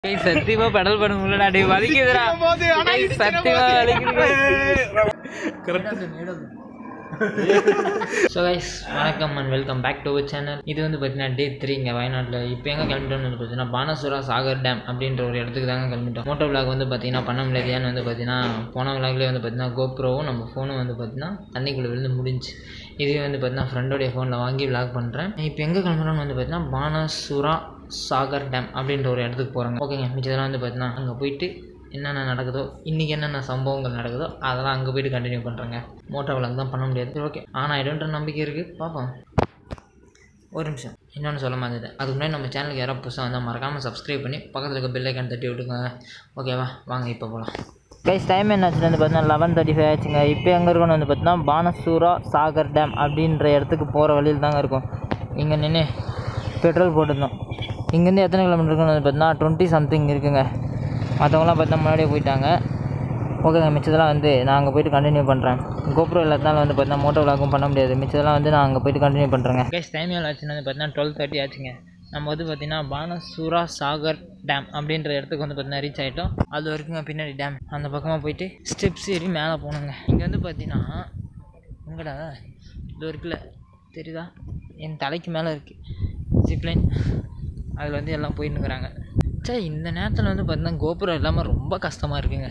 ஏய், சத்தியமா பெடல் பண்ண முடியலடா டேய் வலிக்குதுடா ஏய், சத்தியமா வலிக்குது ஸோ கைஸ் வணக்கம் and welcome back to our channel இது வந்து பார்த்தீங்கன்னா டே த்ரீ இங்கே வயநாட்டில் இப்போ எங்கே கிளம்பிட்டோம்னு வந்து பார்த்தீங்கன்னா பானசுரா சாகர் டேம் அப்படின்ற ஒரு இடத்துக்கு தாங்க கிளம்பிட்டோம் மோட்டோ விளாக் வந்து பார்த்தீங்கன்னா பண்ண முடியாது ஏன்னு வந்து பார்த்தீங்கன்னா போன விளாக்லேயே வந்து பார்த்தீங்கன்னா கோப்ரோவும் நம்ம ஃபோனும் வந்து பார்த்தீங்கன்னா தண்ணிக்குள்ளே விழுந்து முடிஞ்சு இதே வந்து பார்த்தீங்கன்னா ஃப்ரெண்டோடைய ஃபோனில் வாங்கி விளாக் பண்ணுறேன் இப்போ எங்கே கிளம்புறோம்னு வந்து பார்த்தீங்கன்னா பானசுரா சாகர் டேம் அப்படின்ற ஒரு இடத்துக்கு போகிறாங்க ஓகேங்க மிச்சதெல்லாம் வந்து பார்த்தீங்கன்னா அங்கே போயிட்டு என்னென்ன நடக்குதோ இன்றைக்கி என்னென்ன சம்பவங்கள் நடக்குதோ அதெல்லாம் அங்கே போயிட்டு கண்டினியூ பண்ணுறேங்க மோட்டோ விளாக் தான் பண்ண முடியாது சரி ஓகே ஆனால் ஐடோன்ற நம்பிக்கை இருக்குது பார்ப்போம் ஒரு நிமிஷம் இன்னொன்று சொல்ல மாதிரி அதுக்கு முன்னாடி நம்ம சேனலுக்கு யாராவது புதுசாக வந்தால் மறக்காமல் சப்ஸ்கிரைப் பண்ணி பக்கத்தில் இருக்க பெல் ஐக்கான் தட்டி விட்டுங்க ஓகேவா வாங்க இப்போ போகலாம் கைஸ் டைம் என்ன ஆச்சுன்னு வந்து பார்த்தீங்கன்னா லெவன் தேர்ட்டி ஃபைவ் ஆச்சுங்க இப்போ எங்கே இருக்கோம்னு வந்து பார்த்தீங்கன்னா பானசூரா சாகர் டேம் அப்படின்ற இடத்துக்கு போகிற வழியில் தாங்க இருக்கும் இங்கே நின்று பெட்ரோல் போட்டிருந்தோம் இங்கேருந்து எத்தனை கிலோமீட்டர் இருக்குன்னு வந்து பார்த்தீங்கன்னா டுவெண்ட்டி சம்திங் இருக்குங்க மற்றவங்களாம் பார்த்தா முன்னாடியே போயிட்டாங்க ஓகேங்க மிச்சதெல்லாம் வந்து நான் அங்கே போயிட்டு கண்டினியூ பண்ணுறேன் கோப்ரோ இல்லாதனால வந்து பார்த்தீங்கன்னா மோட்டோ விளாகும் பண்ண முடியாது மிச்சதெல்லாம் வந்து நான் அங்கே போயிட்டு கண்டினியூ பண்ணுறேங்க கேஸ் டைம் எவ்வளோ ஆச்சுன்னு வந்து பார்த்தீங்கன்னா டுவெல் தேர்ட்டி ஆச்சுங்க நம்ம வந்து பார்த்தீங்கன்னா பானசூரா சாகர் டேம் அப்படின்ற இடத்துக்கு வந்து பார்த்தீங்கன்னா ரீச் ஆகிட்டோம் அது வரைக்கும் பின்னாடி டேம் அந்த பக்கமாக போயிட்டு ஸ்டெப்ஸ் ஏறி மேலே போகணுங்க இங்கே வந்து பார்த்தீங்கன்னா எங்கடா இது இருக்குல்ல தெரியுதா என் தலைக்கு மேலே இருக்குது ஜிப்லைன் அதில் வந்து எல்லாம் போயின்னுக்குறாங்க சே இந்த நேரத்தில் வந்து பார்த்தீங்கன்னா கோபுரம் இல்லாமல் ரொம்ப கஷ்டமாக இருக்குங்க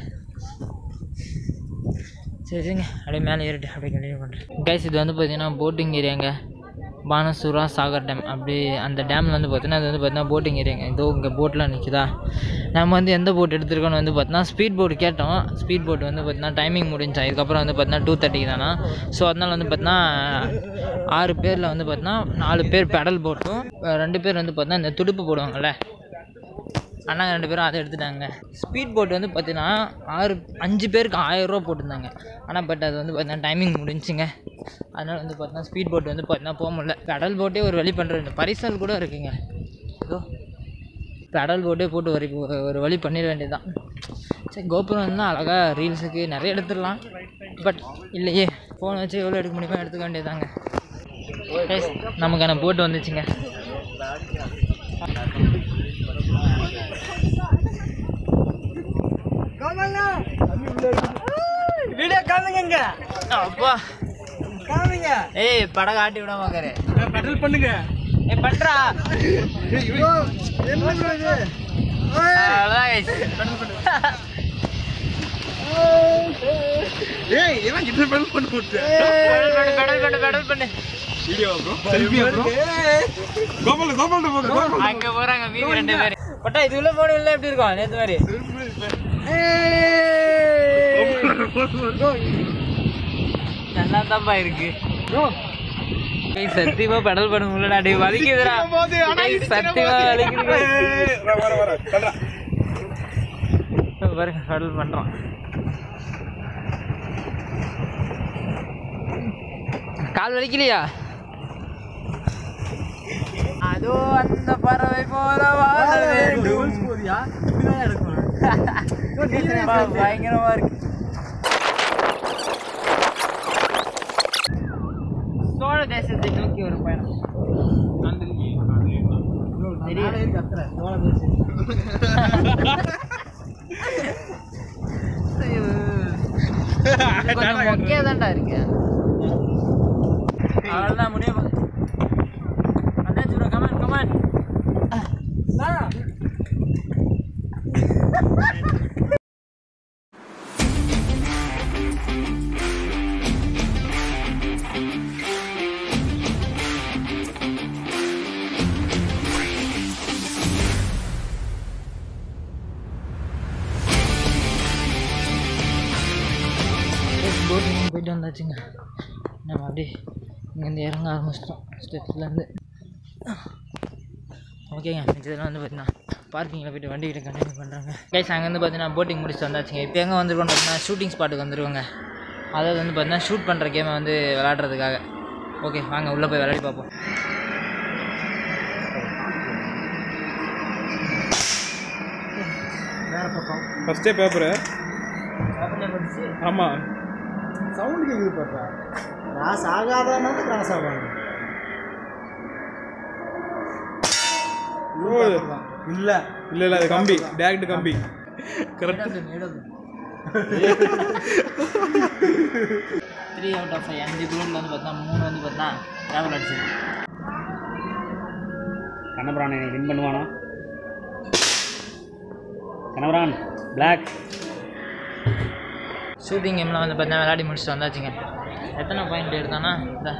சரி சரிங்க அப்படியே மேலே ஏறிட்டு அப்படியே கண்டினியூ பண்ணுறேன் கைஸ் இது வந்து பார்த்தீங்கன்னா போட்டிங் ஏரியாங்க பானசூரா சாகர் டேம் அப்படி அந்த டேமில் வந்து பார்த்தீங்கன்னா அது வந்து பார்த்தீங்கன்னா போட்டிங் ஏரியாங்க இதோ இங்கே போட்லாம் நிற்குதா நம்ம வந்து எந்த போட் எடுத்துருக்கோன்னு வந்து பார்த்தீங்கன்னா ஸ்பீட் போட் கேட்டோம் ஸ்பீட் போட் வந்து பார்த்தீங்கன்னா டைமிங் முடிஞ்சு அதுக்கப்புறம் வந்து பார்த்தீங்கன்னா டூ தேர்ட்டிக்கு தானா ஸோ அதனால் வந்து பார்த்தீங்கன்னா ஆறு பேரில் வந்து பார்த்தீங்கன்னா நாலு பேர் பெடல் போட்டும் ரெண்டு பேர் வந்து பார்த்தீங்கன்னா இந்த துடுப்பு போடுவாங்கள்ல அண்ணாங்க ரெண்டு பேரும் அதை எடுத்துட்டாங்க ஸ்பீட் போட் வந்து பார்த்தீங்கன்னா ஆறு அஞ்சு பேருக்கு ஆயிரம் ரூபா போட்டிருந்தாங்க ஆனால் பட் அது வந்து பார்த்தீங்கன்னா டைமிங் முடிஞ்சுங்க அதனால் வந்து பார்த்தீங்கன்னா ஸ்பீட் போட் வந்து பார்த்தீங்கன்னா போக முடியல கடல் போட்டே ஒரு வழி பண்ணுறது பரிசல் கூட இருக்குங்க இதோ பெடல் போட்டே போட்டு வரி ஒரு வழி பண்ணிட வேண்டியதுதான் சரி கோபுரம் இருந்தால் அழகாக ரீல்ஸுக்கு நிறைய எடுத்துடலாம் பட் இல்லையே ஃபோன் வச்சு எவ்வளோ எடுக்க முடியுமோ எடுத்துக்க வேண்டியதாங்க Guys, நமக்கான போட்டு வந்துச்சுங்க வீடியோ காமிங்க அப்பா காமிங்க ஏய் படம் காட்டி விட மாக்காரு பெடல் பண்ணுங்க ஏய் பண்றா ஐயோ என்ன bro இது அவ்வளோதான் guys. ஏய் இவன் கிட்ட பெடல் பண்ண போட்டு பெடல் பண்ணு பெடல் பண்ணு பெடல் பண்ணு வீடியோ ப்ரோ செல்ஃபியா ப்ரோ கோபால் கோபால் போங்க கோபால் அங்க போறாங்க மீதி ரெண்டு பேர் பட்டா இது உள்ள போன உள்ள எப்படி இருக்கும் நேத்து மாதிரி நல்லா தான்ப்பா இருக்கு ஏய், சத்தியமா பெடல் பண்ண முடியலடா டேய் வலிக்குதுடா ஏய், சத்தியமா வலிக்குது வர வர கல்றா பாருங்க பெடல் பண்றான் கால் வலிக்கலையா அதோ அந்த பறவை போல வாழ வேண்டும் போறியா இப்படிதான் எடுக்கணும் அப்பா, பயங்கரமா இருக்கு சோழ தேசத்தை நோக்கி ஒரு பயணம் தெரியும். ஐயோ. இது கொஞ்சம் மொக்கையா தான்டா இருக்கு அவ்வளோதான் முடிய போகுது அண்ணாச்சி ப்ரோ கமான் கமான் போட்டிங் போயிட்டு வந்தாச்சுங்க நம்ம அப்படியே இங்கேருந்து இறங்க ஆரம்பிச்சிட்டோம் ஸ்டெப்ஸ்லேருந்து ஓகேங்க மிச்சதெல்லாம் வந்து பார்த்தீங்கன்னா பார்க்கிங்கில் போயிட்டு வண்டிகிட்ட கண்டினியூ பண்ணுறாங்க கைஸ் அங்கே வந்து பார்த்தீங்கன்னா போட்டிங் முடிச்சுட்டு வந்தாச்சுங்க இப்போ எங்கே வந்திருக்கோம்னு பார்த்தீங்கன்னா ஷூட்டிங் ஸ்பாட்டுக்கு வந்துருவோங்க அதாவது வந்து பார்த்தீங்கன்னா ஷூட் பண்ணுற கேமை வந்து விளாட்றதுக்காக ஓகே வாங்க உள்ளே போய் விளையாடி பார்ப்போம் வேறு பக்கம் ஃபர்ஸ்டே பேப்பர் படிச்சு ஆமா சவுண்ட் கேக்குது பாத்தா கிராஸ் ஆகாதனால கிராஸ் ஆகணும் ஓ இல்ல இல்லை இல்லை அது கம்பி டேரக்ட் கம்பி correct three out of five அஞ்சு குரூப்பில் வந்து பார்த்தா மூணு வந்து பார்த்தா டிராவல் அடிச்சிருக்கு கண்ணபுரான் வின் பண்ணுவானா கண்ணபுரான் பிளாக் ஷூட்டிங் கேம்லாம் வந்து பார்த்தீங்கன்னா விளையாடி முடிச்சுட்டு வந்தாச்சுங்க எத்தனை பாயிண்ட் எடுத்தானா இந்த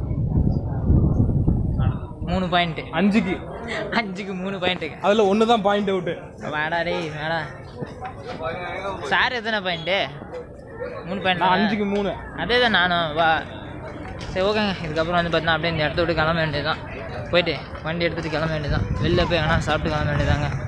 மூணு பாயிண்ட்டு அஞ்சுக்கு அஞ்சுக்கு மூணு பாயிண்ட்டுங்க அதில் ஒன்று தான் பாயிண்ட் அவுட்டு வேடா டேய் வேடா சார் எத்தனை பாயிண்ட்டு மூணு பாயிண்ட் நான் அஞ்சுக்கு மூணு அதே தான் நானும் வா சரி ஓகேங்க இதுக்கப்புறம் வந்து பார்த்தீங்கன்னா அப்படியே இந்த இடத்த விட்டு கிளம்ப வேண்டியதுதான் போயிட்டு வண்டி எடுத்துகிட்டு கிளம்ப வேண்டியதுதான் வெளில போய் வேணா சாப்பிட்டு கிளம்ப வேண்டியதாங்க